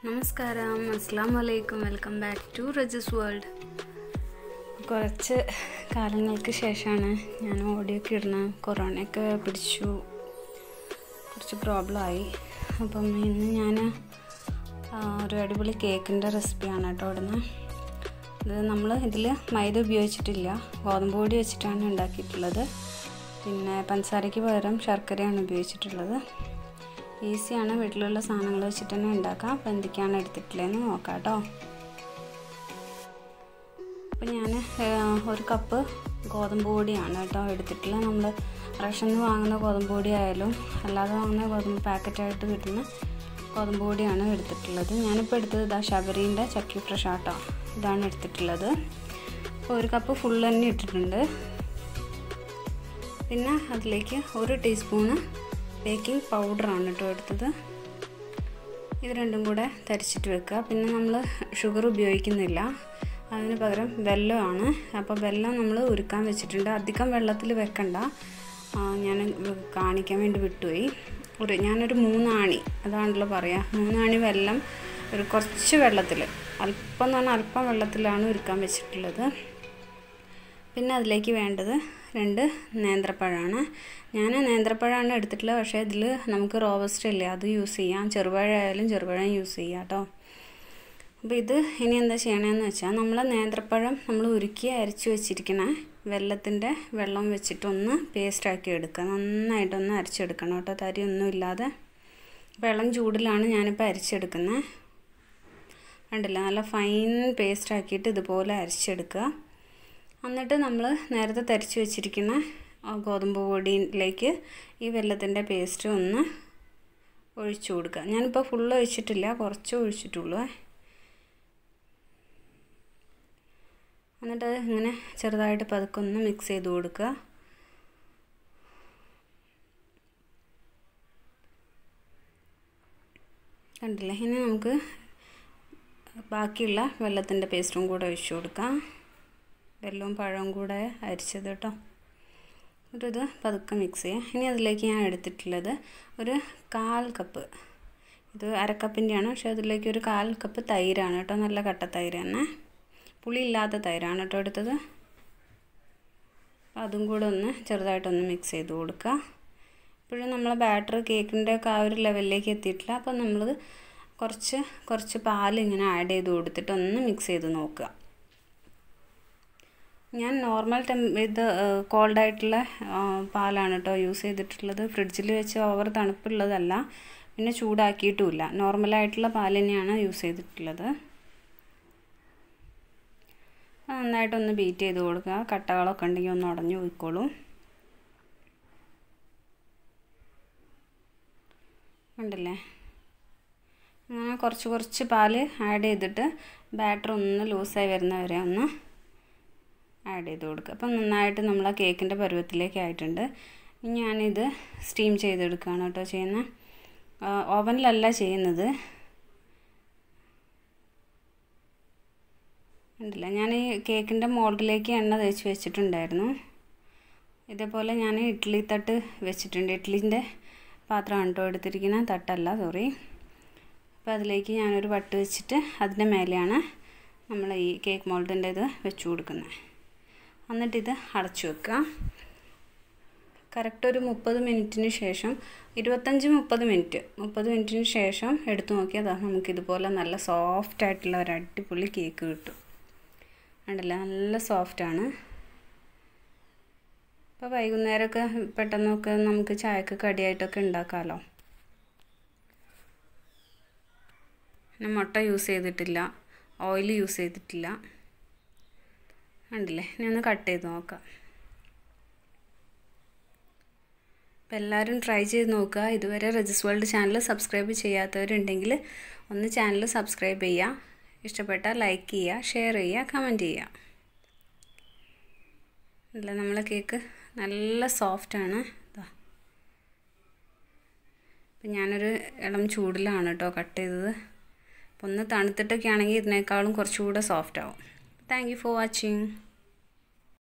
നമസ്കാരം അസ്സാം വലൈക്കും വെൽക്കം ബാക്ക് ടു റജസ് വേൾഡ് കുറച്ച് കാലങ്ങൾക്ക് ശേഷമാണ് ഞാൻ ഓഡിയോ ഒക്കെ ഇടുന്നത് കൊറോണയൊക്കെ പിടിച്ചു കുറച്ച് പ്രോബ്ലമായി അപ്പം ഇന്ന് ഞാൻ ആ, ഒരു അടിപൊളി കേക്കിൻ്റെ റെസിപ്പിയാണ് കേട്ടോ ഇടുന്നത് ഇത് നമ്മൾ ഇതിൽ മൈദ ഉപയോഗിച്ചിട്ടില്ല ഗോതമ്പ് പൊടി വെച്ചിട്ടാണ് ഉണ്ടാക്കിയിട്ടുള്ളത് പിന്നെ പഞ്ചസാരയ്ക്ക് പകരം ശർക്കരയാണ് ഉപയോഗിച്ചിട്ടുള്ളത് ഈസിയാണ് വീട്ടിലുള്ള സാധനങ്ങൾ വെച്ചിട്ട് തന്നെ ഉണ്ടാക്കാം അപ്പോൾ എന്തൊക്കെയാണ് എടുത്തിട്ടുള്ളതെന്ന് നോക്കാം കേട്ടോ അപ്പോൾ ഞാൻ ഒരു കപ്പ് ഗോതമ്പ് പൊടിയാണ് കേട്ടോ എടുത്തിട്ടുള്ളത് നമ്മൾ റേഷനിൽ നിന്ന് വാങ്ങുന്ന ഗോതമ്പ് പൊടി ആയാലും അല്ലാതെ വാങ്ങുന്ന ഗോതമ്പ് പാക്കറ്റായിട്ട് കിട്ടുന്ന ഗോതമ്പ് പൊടിയാണ് എടുത്തിട്ടുള്ളത് ഞാനിപ്പോൾ എടുത്തത് ഇതാ ശബരീൻ്റെ ചക്കി ഫ്രഷ് ആട്ടോ ഇതാണ് എടുത്തിട്ടുള്ളത് അപ്പോൾ ഒരു കപ്പ് ഫുൾ തന്നെ ഇട്ടിട്ടുണ്ട് പിന്നെ അതിലേക്ക് ഒരു ടീസ്പൂണ് ബേക്കിംഗ് പൗഡറാണ് കേട്ടോ എടുത്തത് ഇത് രണ്ടും കൂടെ തരിച്ചിട്ട് വെക്കുക പിന്നെ നമ്മൾ ഷുഗർ ഉപയോഗിക്കുന്നില്ല അതിന് പകരം വെല്ലമാണ് അപ്പോൾ വെല്ലം നമ്മൾ ഉരുക്കാൻ വെച്ചിട്ടുണ്ട് അധികം വെള്ളത്തിൽ വെക്കണ്ട ആ, ഞാൻ കാണിക്കാൻ വേണ്ടി വിട്ടുപോയി ഒരു ഞാനൊരു മൂന്നാണി അതാണല്ലോ പറയുക മൂന്നാണി വെല്ലം ഒരു കുറച്ച് വെള്ളത്തിൽ അല്പം എന്ന് പറഞ്ഞാൽ അല്പം വെള്ളത്തിലാണ് ഉരുക്കാൻ വെച്ചിട്ടുള്ളത് പിന്നെ അതിലേക്ക് വേണ്ടത് രണ്ട് നേന്ത്രപ്പഴമാണ് ഞാൻ നേന്ത്രപ്പഴമാണ് എടുത്തിട്ടുള്ളത് പക്ഷേ ഇതിൽ നമുക്ക് റോബസ്റ്റ് ഇല്ലേ അത് യൂസ് ചെയ്യാം ചെറുപഴം ആയാലും ചെറുപഴം യൂസ് ചെയ്യാം കേട്ടോ അപ്പോൾ ഇത് ഇനി എന്താ ചെയ്യണമെന്ന് വെച്ചാൽ നമ്മൾ നേന്ത്രപ്പഴം നമ്മൾ ഉരുക്കി അരച്ച് വെച്ചിരിക്കണ വെള്ളത്തിൻ്റെ വെള്ളം വെച്ചിട്ടൊന്ന് പേസ്റ്റാക്കി എടുക്കുക നന്നായിട്ടൊന്ന് അരച്ചെടുക്കണം കേട്ടോ തരിയൊന്നും ഇല്ലാതെ അപ്പോൾ ഇളം ചൂടിലാണ് ഞാനിപ്പോൾ അരച്ചെടുക്കുന്നത് കണ്ടില്ല നല്ല ഫൈൻ പേസ്റ്റ് ആക്കിയിട്ട് ഇതുപോലെ അരച്ചെടുക്കുക എന്നിട്ട് നമ്മൾ നേരത്തെ തരിച്ച് വെച്ചിരിക്കുന്ന ആ ഗോതമ്പ് പൊടിയിലേക്ക് ഈ വെള്ളത്തിൻ്റെ പേസ്റ്റ് ഒന്ന് ഒഴിച്ചു കൊടുക്കുക ഞാനിപ്പോൾ ഫുള്ള് ഒഴിച്ചിട്ടില്ല കുറച്ച് ഒഴിച്ചിട്ടുള്ളൂ എന്നിട്ട് ഇങ്ങനെ ചെറുതായിട്ട് പതുക്കെ ഒന്ന് മിക്സ് ചെയ്ത് കൊടുക്കുക കണ്ടില്ലേ ഇനി നമുക്ക് ബാക്കിയുള്ള വെള്ളത്തിൻ്റെ പേസ്റ്റും കൂടെ ഒഴിച്ചു കൊടുക്കാം വെല്ലവും പഴവും കൂടെ അരിച്ചത് കേട്ടോ എന്നിട്ട് ഇത് പതുക്കെ മിക്സ് ചെയ്യാം ഇനി അതിലേക്ക് ഞാൻ എടുത്തിട്ടുള്ളത് ഒരു കാൽ കപ്പ് ഇത് അരക്കപ്പിൻ്റെയാണ് പക്ഷേ അതിലേക്ക് ഒരു കാൽ കപ്പ് തൈരാണ് കേട്ടോ നല്ല കട്ട തൈര് തന്നെ പുളി ഇല്ലാത്ത തൈരാണ് കേട്ടോ എടുത്തത് അപ്പോൾ അതും കൂടെ ഒന്ന് ചെറുതായിട്ടൊന്ന് മിക്സ് ചെയ്ത് കൊടുക്കുക ഇപ്പോഴും നമ്മൾ ബാറ്റർ കേക്കിൻ്റെ ഒക്കെ ആ ഒരു ലെവലിലേക്ക് എത്തിയിട്ടില്ല അപ്പോൾ നമ്മൾ കുറച്ച് കുറച്ച് പാൽ ഇങ്ങനെ ആഡ് ചെയ്ത് കൊടുത്തിട്ട് ഒന്ന് മിക്സ് ചെയ്ത് നോക്കുക ഞാൻ നോർമൽ ടെം ഇത് കോൾഡ് ആയിട്ടുള്ള പാലാണ് കേട്ടോ യൂസ് ചെയ്തിട്ടുള്ളത് ഫ്രിഡ്ജിൽ വെച്ച് ഓവർ തണുപ്പുള്ളതല്ല പിന്നെ ചൂടാക്കിയിട്ടുമില്ല നോർമലായിട്ടുള്ള പാൽ തന്നെയാണ് യൂസ് ചെയ്തിട്ടുള്ളത് നന്നായിട്ടൊന്ന് ബീറ്റ് ചെയ്ത് കൊടുക്കുക കട്ടകളൊക്കെ ഉണ്ടെങ്കിൽ ഒന്ന് ഉടഞ്ഞു പോയിക്കോളും ഉണ്ടല്ലേ അങ്ങനെ കുറച്ച് കുറച്ച് പാല് ആഡ് ചെയ്തിട്ട് ബാറ്റർ ഒന്ന് ലൂസായി വരുന്നവരെ ഒന്ന് ആഡ് ചെയ്ത് കൊടുക്കുക അപ്പം നന്നായിട്ട് നമ്മൾ ആ കേക്കിൻ്റെ പരുവത്തിലേക്ക് ആയിട്ടുണ്ട് ഇനി ഞാനിത് സ്റ്റീം ചെയ്തെടുക്കുകയാണ് കേട്ടോ ചെയ്യുന്നത് ഓവനിലല്ല ചെയ്യുന്നത് ഉണ്ടല്ല ഞാൻ ഈ കേക്കിൻ്റെ മോൾഡിലേക്ക് എണ്ണ തേച്ച് വെച്ചിട്ടുണ്ടായിരുന്നു ഇതേപോലെ ഞാൻ ഇഡ്ഡലി തട്ട് വെച്ചിട്ടുണ്ട് ഇഡ്ഡലിൻ്റെ പാത്രമാണ് കേട്ടോ എടുത്തിരിക്കുന്ന തട്ടല്ല സോറി അപ്പോൾ അതിലേക്ക് ഞാനൊരു വട്ട് വെച്ചിട്ട് അതിൻ്റെ മേലെയാണ് നമ്മൾ ഈ കേക്ക് മോൾഡിൻ്റെ ഇത് വെച്ച് കൊടുക്കുന്നത് എന്നിട്ടിത് അടച്ചു വെക്കുക കറക്റ്റ് ഒരു മുപ്പത് മിനിറ്റിന് ശേഷം ഇരുപത്തഞ്ച് മുപ്പത് മിനിറ്റ് മുപ്പത് മിനിറ്റിന് ശേഷം എടുത്തു നോക്കിയാൽ നമുക്കിതുപോലെ നല്ല സോഫ്റ്റ് ആയിട്ടുള്ള ഒരു അടിപൊളി കേക്ക് കിട്ടും ഉണ്ടല്ലോ നല്ല സോഫ്റ്റാണ് ഇപ്പോൾ വൈകുന്നേരമൊക്കെ പെട്ടെന്നൊക്കെ നമുക്ക് ചായക്ക് കടിയായിട്ടൊക്കെ ഉണ്ടാക്കാമല്ലോ പിന്നെ മുട്ട യൂസ് ചെയ്തിട്ടില്ല ഓയിൽ യൂസ് ചെയ്തിട്ടില്ല ഉണ്ടല്ലേ ഇനി ഒന്ന് കട്ട് ചെയ്ത് നോക്കാം അപ്പോൾ എല്ലാവരും ട്രൈ ചെയ്ത് നോക്കുക ഇതുവരെ രജിസ് വേൾഡ് ചാനൽ സബ്സ്ക്രൈബ് ചെയ്യാത്തവരുണ്ടെങ്കിൽ ഒന്ന് ചാനൽ സബ്സ്ക്രൈബ് ചെയ്യുക ഇഷ്ടപ്പെട്ടാൽ ലൈക്ക് ചെയ്യുക ഷെയർ ചെയ്യുക കമൻറ്റ് ചെയ്യുക അല്ല നമ്മളെ കേക്ക് നല്ല സോഫ്റ്റാണ് ഇതാ അപ്പം ഞാനൊരു ഇളം ചൂടിലാണ് കേട്ടോ കട്ട് ചെയ്തത് അപ്പോൾ ഒന്ന് തണുത്തിട്ടൊക്കെ ആണെങ്കിൽ ഇതിനേക്കാളും കുറച്ചുകൂടെ സോഫ്റ്റ് ആവും താങ്ക് യു ഫോർ വാച്ചിങ്